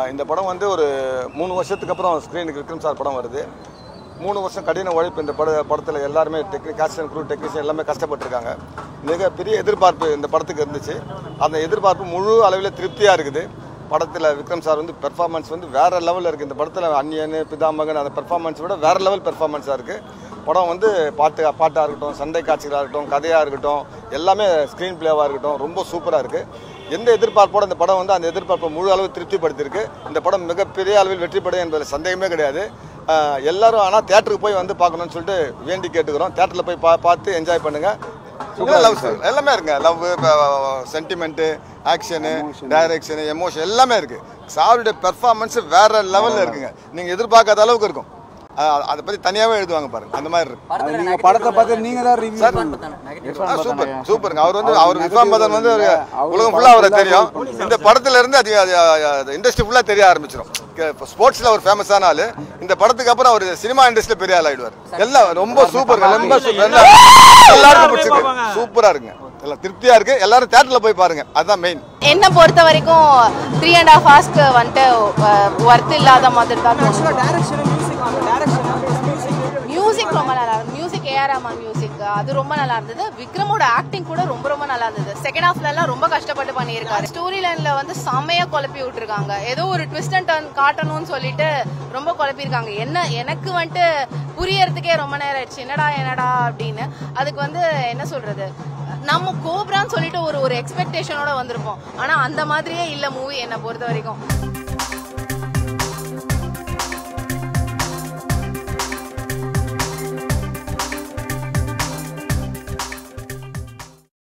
இந்த படம் வந்து ஒரு மூணு வருஷத்துக்கு அப்புறம் ஸ்க்ரீனுக்கு விக்ரம் சார் படம் வருது மூணு வருஷம் கடின உழைப்பு இந்த பட படத்தில் எல்லாருமே டெக்னிக் காஸ்டன் குரூ டெக்னீஷியன் எல்லாமே கஷ்டப்பட்டிருக்காங்க மிக பெரிய எதிர்பார்ப்பு இந்த படத்துக்கு இருந்துச்சு அந்த எதிர்பார்ப்பு முழு அளவில் திருப்தியாக இருக்குது படத்தில் விக்ரம் சார் வந்து பெர்ஃபார்மன்ஸ் வந்து வேற லெவலில் இருக்குது இந்த படத்தில் அந்நியன் பிதாமகன் அந்த பெர்ஃபார்மன்ஸ் விட வேற லெவல் பெர்ஃபார்மன்ஸாக இருக்குது படம் வந்து பாட்டு பாட்டாக இருக்கட்டும் சண்டை காட்சிகளாக இருக்கட்டும் கதையாக இருக்கட்டும் எல்லாமே ஸ்க்ரீன் பிளேவாக இருக்கட்டும் ரொம்ப சூப்பராக இருக்குது எந்த எதிர்பார்ப்போட இந்த படம் வந்து அந்த எதிர்பார்ப்பை முழு அளவு திருப்திப்படுத்தியிருக்கு இந்த படம் மிகப்பெரிய அளவில் வெற்றி பெறும் என்பதில் சந்தேகமே கிடையாது ஆஹ் எல்லாரும் ஆனால் தேட்டருக்கு போய் வந்து பார்க்கணும்னு சொல்லிட்டு வேண்டி கேட்டுக்கிறோம் தேட்டரில் போய் பா பார்த்து என்ஜாய் பண்ணுங்க லவ் எல்லாமே இருக்குங்க love sentiment action direction emotion எல்லாமே இருக்கு சாருடைய பெர்ஃபார்மன்ஸ் வேற லெவலில் இருக்குங்க நீங்கள் எதிர்பார்க்காத அளவுக்கு இருக்கும் ஆஹ் அதை பற்றி தனியாகவே எழுதுவாங்க பாருங்க அந்த மாதிரி இருக்கு அது நீங்க படத்தை பார்த்து நீங்க தான் ரிவ்யூ ஆ, சூப்பர் சூப்பருங்க அவர் வந்து அவர் விஸ்வாம் பதன் வந்து ஒரு உலகம் ஃபுல்லா அவரை தெரியும் இந்த படத்துல இருந்து அது இண்டஸ்ட்ரி ஃபுல்லா தெரிய ஆரம்பிச்சிடும் ஸ்போர்ட்ஸ்ல அவர் ஃபேமஸான ஆளு இந்த படத்துக்கு அப்புறம் அவர் சினிமா இண்டஸ்ட்ரியில பெரிய ஆள் ஆயிடுவார் எல்லாம் ரொம்ப சூப்பர் ரொம்ப சூப்பர் எல்லாருக்கும் பிடிச்சிருக்கு சூப்பரா இருக்குங்க எல்லாம் திருப்தியா இருக்கு எல்லாரும் தேட்டர்ல போய் பாருங்க அதுதான் மெயின் என்னை பொறுத்த வரைக்கும் த்ரீ அண்ட் ஹாஃப் ஹார்ஸ்க்கு வந்துட்டு ஒர்த் இல்லாத மாதிரி தான் தோணுது மியூசிக் ரொம்ப நல்லா இருந்தது மியூசிக் ஏஆர் ரஹ்மான் மியூசிக் அது ரொம்ப நல்லா இருந்தது விக்ரமோட ஆக்டிங் கூட ரொம்ப ரொம்ப நல்லா இருந்தது செகண்ட் ஹாஃப்ல எல்லாம் ரொம்ப கஷ்டப்பட்டு பண்ணியிருக்காரு ஸ்டோரி லைன்ல வந்து செம்மையா குழப்பி விட்டுருக்காங்க ஏதோ ஒரு ட்விஸ்ட் அண்ட் டர்ன் காட்டணும்னு சொல்லிட்டு ரொம்ப குழப்பியிருக்காங்க என்ன எனக்கு வந்துட்டு புரியறதுக்கே ரொம்ப நேரம் ஆயிடுச்சு என்னடா என்னடா அப்படின்னு அதுக்கு வந்து என்ன சொல்றது நம்ம கோப்ரான்னு சொல்லிட்டு ஒரு ஒரு எக்ஸ்பெக்டேஷனோட வந்திருப்போம் ஆனா அந்த மாதிரியே இல்ல மூவி என்னை பொறுத்த வரைக்கும்